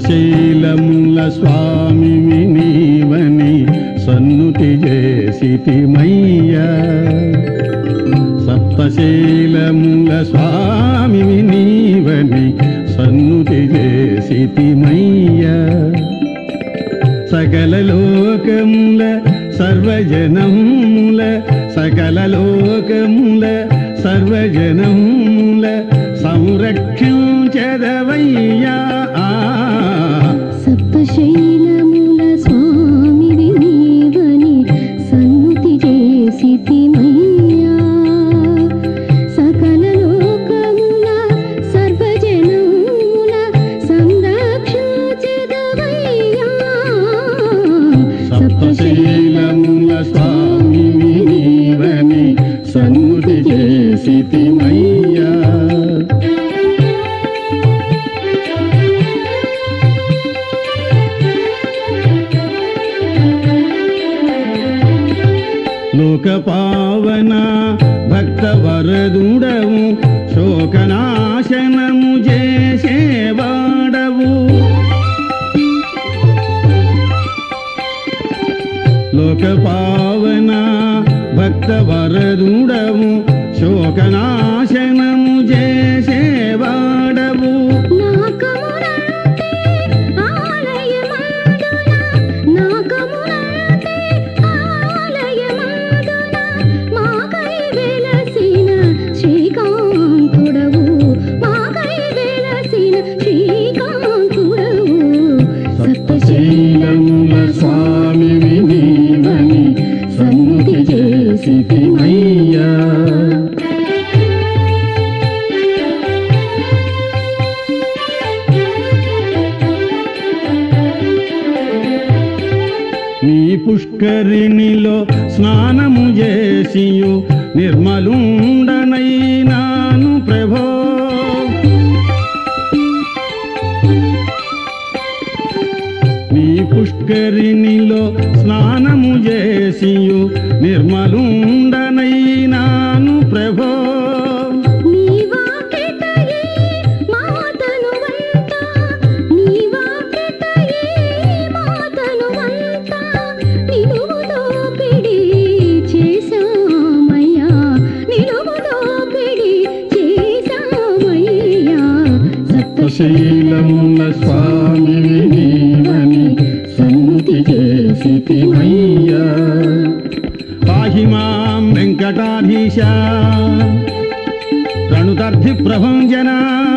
సప్తశైలముల స్వామి నీవని సన్నుతి చేసితిమయ్యా సప్తశైలముల స్వామి నీవని సన్నుతి చేసితిమయ్యా సకల లోకముల సర్వజనముల సకల లోకముల సర్వజనముల సంరక్షించదవయ్యా సప్తశైలముల స్వామి నీవని సన్నుతి చేసితిమయ్యా సకల లోకముల సర్వజనముల సంరక్షించెదవయ్యా సప్తశైలముల స్వామి నీవని సన్నుతి చేసితిమయ్యా లోక పావన భక్త వరదుడవు శోకనాశనము చేసేవాడవు లోక పావన భక్త వరదుడవు శోకనాశనము చేసేవాడవు నాకమునంటే ఆలయమందున నాకమునంటే ఆలయమందున మాకై వెలసిన శ్రీకాంతుడవు మాకై వెలసిన శ్రీకాంతుడవు సప్తశైలముల స్వామి నీవని సన్నుతి చేసితిమయ్యా నీ పుష్కరిణిలో స్నానము చేసియు నిర్మలుండనైనాను ప్రభో నీ పుష్కరిణిలో స్నానము చేసియు నిర్మలుండనైనాను ప్రభో నీ వాకిటయే మాతను వంట నీ వాకిటయే మాతను వంట నిలువు దోపిడి చేశామయ్యా నిలువు దోపిడి చేశామయ్యా సప్తశైలముల స్వామి నీవని సన్నుతి చేసితిమయ్యా పాహి మాం వెంకటాధీశ రణుదర్ధి ప్రభంజనా